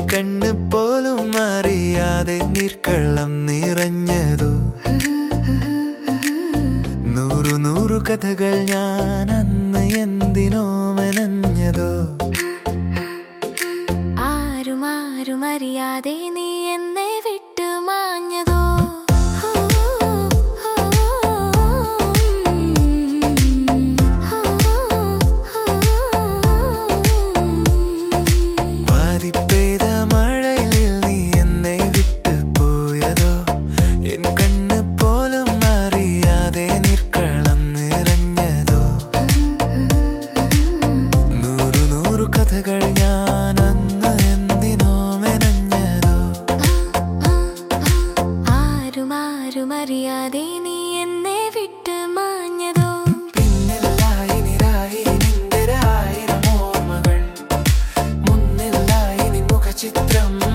കണ്ണ് പോലും അറിയാതെ നീർക്കള്ളം നിറഞ്ഞതോ നൂറു നൂറു കഥകൾ ഞാൻ അന്ന് എന്തിനോ മെനഞ്ഞതോ ആരും ആരും അറിയാതെ നീ എന്നെ വിട്ടു മാഞ്ഞതോ പാതിപ്പെയ്ത മഴയിൽ നീ എന്നെ വിട്ടു പോയതോ എൻ കണ്ണ് പോലും അറിയാതെ നീർക്കളം നിറഞ്ഞതോ നൂറു നൂറു കഥകൾ ഞാൻ അന്ന് എന്തിനോ മെനഞ്ഞതോ ആരും ആരും അറിയാതെ നീ എന്നെ വിട്ടു മാഞ്ഞതോ പിന്നിലായി നിരായി നിന്റെ ആയിരം ഓർമ്മകൾ മുന്നിലായി നിൻ മുഖചിത്രം